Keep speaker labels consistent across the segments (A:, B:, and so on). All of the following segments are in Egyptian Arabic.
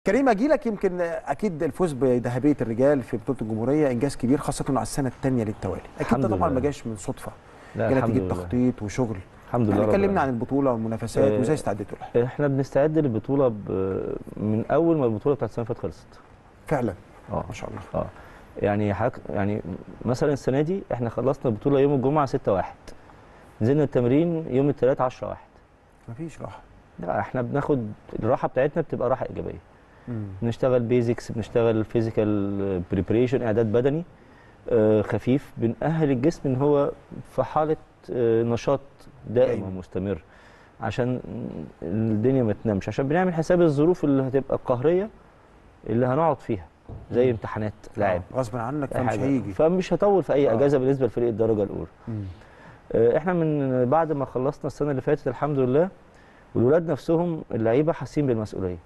A: كريم اجي لك يمكن اكيد الفوز بذهبيه الرجال في بطوله الجمهوريه انجاز كبير خاصه انه على السنه الثانيه للتوالي اكيد
B: الحمد
A: ده طبعا
B: لله.
A: ما جاش من صدفه
B: لا،
A: جه
B: الحمد
A: نتيجه
B: لله.
A: تخطيط وشغل
B: الحمد لله
A: يعني
B: رب
A: كلمنا عن
B: العالمين.
A: البطوله والمنافسات
B: آه،
A: وازاي استعدتوا لها
B: احنا بنستعد للبطوله ب... من اول ما البطوله بتاعت السنه اللي فاتت خلصت
A: فعلا
B: اه
A: ما شاء الله
B: اه يعني حك... يعني مثلا السنه دي احنا خلصنا البطوله يوم الجمعه 6 1 نزلنا التمرين يوم الثلاث 10 1
A: مفيش راحه
B: لا احنا بناخد الراحه بتاعتنا بتبقى راحه ايجابيه
A: مم.
B: بنشتغل بيزكس بنشتغل فيزيكال بريبريشن اعداد بدني آه، خفيف بنأهل الجسم ان هو في حاله آه، نشاط دائم
A: دايما.
B: ومستمر عشان الدنيا ما تنامش عشان بنعمل حساب الظروف اللي هتبقى قهريه اللي هنقعد فيها زي امتحانات لاعب
A: آه، غصب عنك
B: أي
A: فمش
B: حاجة.
A: هيجي
B: فمش هطول في اي
A: آه.
B: اجازه بالنسبه لفريق الدرجه الاولى
A: مم.
B: آه، احنا من بعد ما خلصنا السنه اللي فاتت الحمد لله والولاد نفسهم اللعيبه حاسين بالمسؤوليه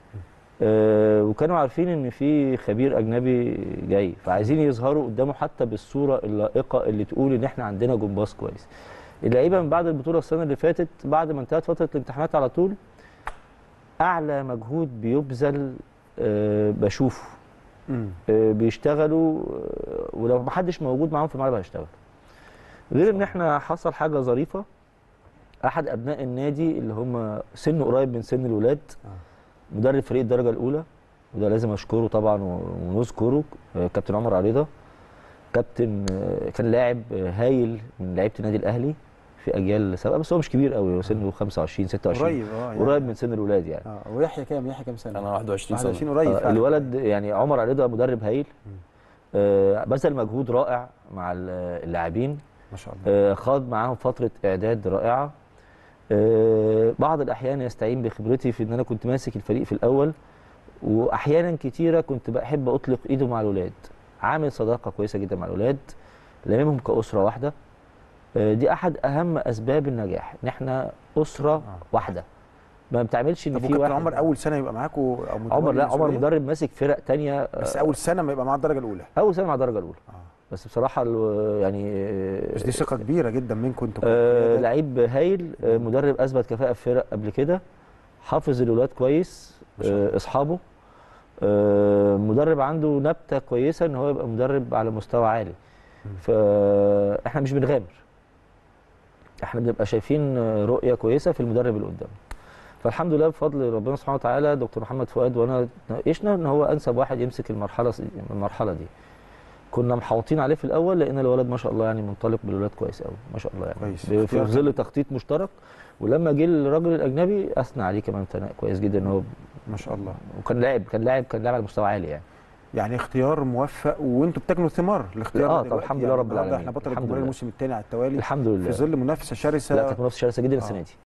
B: آه، وكانوا عارفين ان في خبير اجنبي جاي فعايزين يظهروا قدامه حتى بالصوره اللائقه اللي تقول ان احنا عندنا جمباز كويس اللعيبه من بعد البطوله السنه اللي فاتت بعد ما انتهت فتره الامتحانات على طول اعلى مجهود بيبذل آه، بشوفه
A: مم.
B: آه، بيشتغلوا آه، ولو ما حدش موجود معاهم في الملعب هيشتغل غير ان احنا حصل حاجه ظريفه احد ابناء النادي اللي هم سنه قريب من سن الولاد مدرب فريق الدرجه الاولى وده لازم اشكره طبعا و- ونذكره آه، كابتن عمر عريضه كابتن آه، كان لاعب آه، هايل من لعيبه النادي الاهلي في اجيال سابقه بس هو مش كبير قوي هو سنه 25 26
A: قريب اه يعني.
B: قريب من سن الولاد يعني
A: اه ويحيى كام يحيى كام سنه
C: انا 21 سنه
A: 21 قريب
B: آه،
A: فعلا.
B: الولد يعني عمر عريضه مدرب هايل آه، بذل مجهود رائع مع ال- اللاعبين
A: ما شاء الله
B: آه، خاض معاهم فتره اعداد رائعه آه، بعض الاحيان يستعين بخبرتي في ان انا كنت ماسك الفريق في الاول واحيانا كتيره كنت بحب اطلق ايده مع الاولاد عامل صداقه كويسه جدا مع الاولاد لاممهم كاسره واحده آه، دي احد اهم اسباب النجاح ان احنا اسره واحده ما بتعملش ان
A: طب
B: في
A: وكابتن
B: واحد
A: عمر اول سنه يبقى معاكم او متولي
B: عمر لا عمر
A: المسؤولية؟
B: مدرب ماسك فرق تانية
A: بس
B: آه،
A: اول سنه ما يبقى معاه الدرجه الاولى
B: اول سنه مع الدرجه الاولى
A: آه.
B: بس بصراحه ال- يعني آه،
A: بس دي ثقه كبيره جدا منكم انتوا
B: آه
A: كقيادة.
B: لعيب هايل آه مدرب اثبت كفاءه في فرق قبل كده حافظ الولاد كويس
A: ما شاء الله.
B: آه اصحابه آه مدرب عنده نبته كويسه ان هو يبقى مدرب على مستوى عالي فاحنا مش بنغامر احنا بنبقى شايفين آه، رؤيه كويسه في المدرب اللي قدامنا فالحمد لله بفضل ربنا سبحانه وتعالى دكتور محمد فؤاد وانا ناقشنا ان هو انسب واحد يمسك المرحله المرحله دي كنا محاوطين عليه في الاول لان الولد ما شاء الله يعني منطلق بالولاد كويس قوي ما شاء الله يعني
A: كويس.
B: ب- في
A: اختيار
B: ظل تخطيط مشترك ولما جه الراجل الاجنبي اثنى عليه كمان ثناء كويس جدا ان هو
A: ما شاء الله
B: وكان لاعب كان لاعب كان لاعب على مستوى عالي يعني
A: يعني اختيار موفق وانتوا بتجنوا ثمار الاختيار
B: آه،
A: ده
B: طب
A: دلوقتي.
B: الحمد
A: يعني
B: لله رب
A: النهارده
B: العالمين.
A: احنا بطل
B: الحمد
A: الجمهوريه
B: لله.
A: الموسم الثاني على التوالي
B: الحمد لله
A: في ظل منافسه شرسه
B: لا كانت منافسه شرسه جدا
A: آه.
B: السنه دي